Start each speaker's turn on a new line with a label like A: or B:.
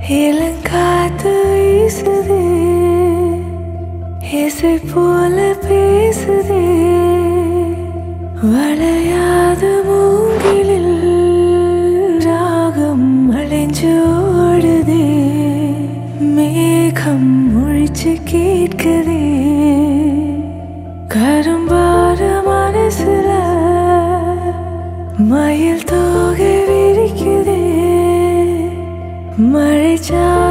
A: இளங்காத்து வீசுதே இசை போல பேசுதே வளையாத மூங்கிலில் ராகம் அழிஞ்சு ஓடுதே மேகம் முழிச்சு கேட்குதே கரும்பார மனசுல மயில் தோகை விரிக்குதே மழை